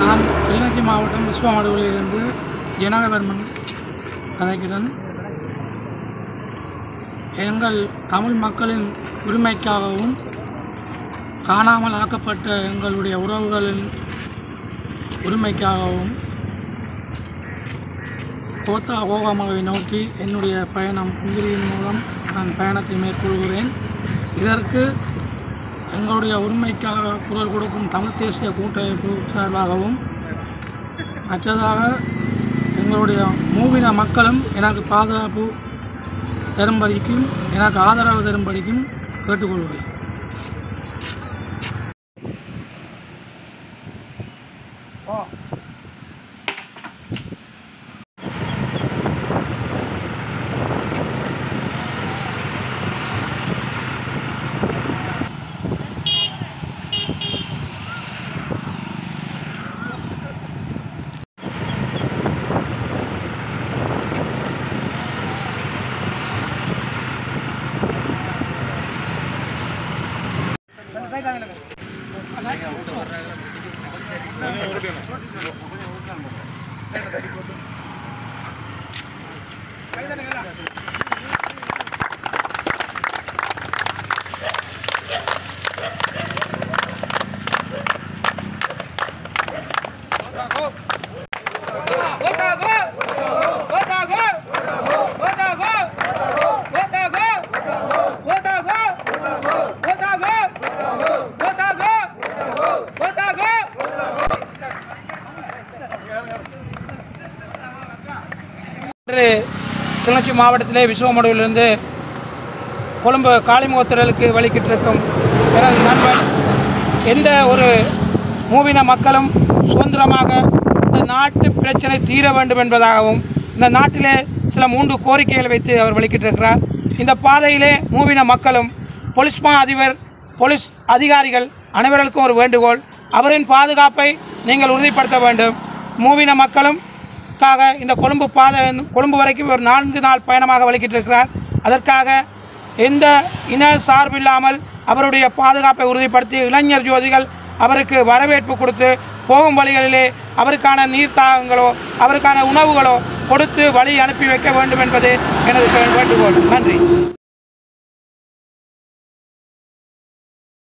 நான் கிளிநொச்சி மாவட்டம் விஸ்வமடுவிலிருந்து ஜனகவர்மன் கதைக்கிறேன் எங்கள் தமிழ் மக்களின் உரிமைக்காகவும் காணாமல் ஆக்கப்பட்ட எங்களுடைய உறவுகளின் உரிமைக்காகவும் கோத்தா ஓகாமாவை நோக்கி என்னுடைய பயணம் முந்திரியின் மூலம் நான் பயணத்தை மேற்கொள்கிறேன் இதற்கு எங்களுடைய உரிமைக்காக குரல் கொடுக்கும் தமிழ் தேசிய கூட்டமைப்பு சார்பாகவும் மற்றதாக எங்களுடைய மூவின மக்களும் எனக்கு பாதுகாப்பு தரும்படிக்கும் எனக்கு ஆதரவு தரும்படிக்கும் கேட்டுக்கொள்கிறேன் இன்று கிளர்ச்சி மாவட்டத்திலே விஸ்வமடுவிலிருந்து கொழும்பு காளிமுகத்திடலுக்கு வழிகிட்டிருக்கும் எனது நண்பன் எந்த ஒரு மூவின மக்களும் சுதந்திரமாக இந்த நாட்டு பிரச்சனை தீர வேண்டும் என்பதாகவும் இந்த நாட்டிலே சில மூன்று கோரிக்கைகளை வைத்து அவர் வழிகிட்டிருக்கிறார் இந்த பாதையிலே மூவின மக்களும் போலீஸ் மா அதிபர் போலீஸ் அதிகாரிகள் அனைவருக்கும் ஒரு வேண்டுகோள் அவரின் பாதுகாப்பை நீங்கள் உறுதிப்படுத்த வேண்டும் மூவின மக்களும் க்காக இந்த கொழும்பு பாதை கொழும்பு வரைக்கும் ஒரு நான்கு நாள் பயணமாக வலிக்கிட்டு இருக்கிறார் அதற்காக எந்த இன சார்பில்லாமல் அவருடைய பாதுகாப்பை உறுதிப்படுத்தி இளைஞர் ஜோதிகள் அவருக்கு வரவேற்பு கொடுத்து போகும் வழிகளிலே அவருக்கான நீர்த்தாகங்களோ அவருக்கான உணவுகளோ கொடுத்து வழி அனுப்பி வைக்க வேண்டும் என்பது எனது வேண்டுகோள் நன்றி